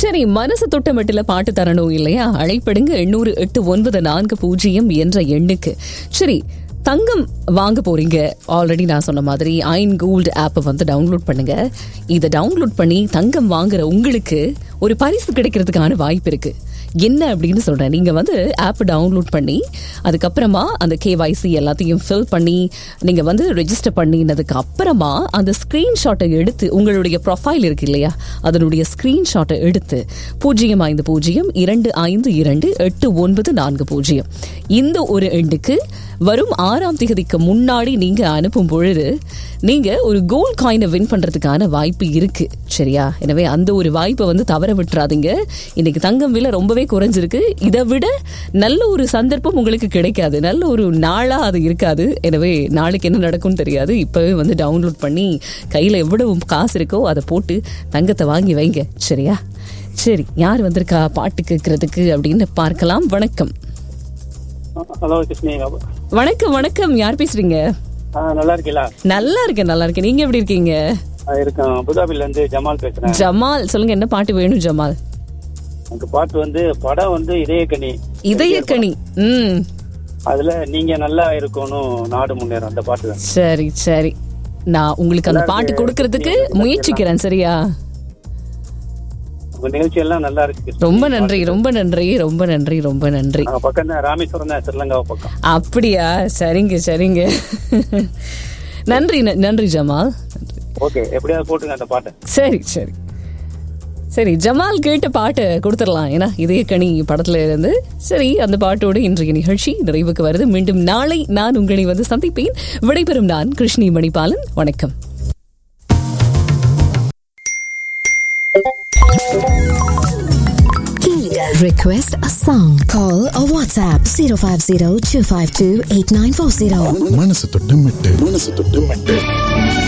சரி மனசு தொட்டமட்டில பாட்டு தரணும் இல்லையா அழைப்படுங்க எண்ணூறு எட்டு ஒன்பது நான்கு பூஜ்ஜியம் என்ற எண்ணுக்கு சரி தங்கம் வாங்க போறீங்க ஆல்ரெடி நான் சொன்ன மாதிரி ஐன் கோல்டு ஆப்பை வந்து டவுன்லோட் பண்ணுங்க இதை டவுன்லோட் பண்ணி தங்கம் வாங்குற உங்களுக்கு ஒரு பரிசு கிடைக்கிறதுக்கான வாய்ப்பு இருக்கு என்ன அப்படின்னு சொல்றேன் நீங்க வந்து ஆப் டவுன்லோட் பண்ணி அதுக்கப்புறமா அந்த கேவைசி எல்லாத்தையும் ஃபில் பண்ணி நீங்க வந்து ரெஜிஸ்டர் பண்ணினதுக்கு அப்புறமா அந்த ஸ்கிரீன்ஷாட்டை எடுத்து உங்களுடைய ப்ரொஃபைல் இருக்கு இல்லையா அதனுடைய ஸ்கிரீன்ஷாட்டை எடுத்து பூஜ்ஜியம் ஐந்து பூஜ்ஜியம் இரண்டு ஐந்து இரண்டு எட்டு ஒன்பது நான்கு பூஜ்ஜியம் இந்த ஒரு எண்டுக்கு வரும் ஆறாம் தேதிக்கு முன்னாடி நீங்க அனுப்பும் பொழுது நீங்க ஒரு கோல்ட் காயினை வின் பண்றதுக்கான வாய்ப்பு இருக்கு சரியா எனவே அந்த ஒரு வாய்ப்பை வந்து தவற விட்டுறாதீங்க இன்னைக்கு தங்கம் விலை ரொம்பவே குறைஞ்சிருக்கு இதை விட நல்ல ஒரு சந்தர்ப்பம் உங்களுக்கு கிடைக்காது நல்ல ஒரு நாளா அது இருக்காது எனவே நாளைக்கு என்ன நடக்கும்னு தெரியாது இப்பவே வந்து டவுன்லோட் பண்ணி கையில எவ்வளவு காசு இருக்கோ அதை போட்டு தங்கத்தை வாங்கி வைங்க சரியா சரி யார் வந்திருக்கா பாட்டு கேட்கறதுக்கு அப்படின்னு பார்க்கலாம் வணக்கம் ஹலோ கிருஷ்ணி வணக்கம் வணக்கம் யார் பேசுறீங்க ஆ, நல்லா இருக்கீங்களா நல்லா இருக்கேன் நல்லா இருக்கேன் நீங்க எப்படி இருக்கீங்க ஆ, இருக்கேன் அபுதாபில இருந்து ஜமால் பேசுறேன் ஜமால் சொல்லுங்க என்ன பாட்டு வேணும் ஜமால் எனக்கு பாட்டு வந்து படம் வந்து இதயக்கனி இதயக்கணி ம் அதுல நீங்க நல்லா இருக்கணும் நாடு முன்னேறும் அந்த பாட்டு தான் சரி சரி நான் உங்களுக்கு அந்த பாட்டு கொடுக்கறதுக்கு முயற்சிக்கிறேன் சரியா உங்க நிகழ்ச்சி எல்லாம் நல்லா இருக்கு கிருஷ்ணி. ரொம்ப நன்றி ரொம்ப நன்றி ரொம்ப நன்றி ரொம்ப நன்றி நாங்க பக்கம் தான் ராமேஸ்வரம் தான் ஸ்ரீலங்காவை பக்கம் அப்படியா சரிங்க சரிங்க நன்றி ந- நன்றி ஜமால் நன்றி. ஓகே எப்படியாவது போட்டுங்க அந்த பாட்டை சரி சரி சரி ஜமால் கேட்ட பாட்டு கொடுத்துடலாம் ஏன்னா இதே கனி படத்துல இருந்து சரி அந்த பாட்டோடு இன்றைய நிகழ்ச்சி நிறைவுக்கு வருது மீண்டும் நாளை நான் உங்களை வந்து சந்திப்பேன் விடைபெறும் நான் கிருஷ்ணி மணிபாலன் வணக்கம் Request a song. Call or WhatsApp 050 252 8940. மனசு தொட்டு மெட்டு மனசு தொட்டு மெட்டு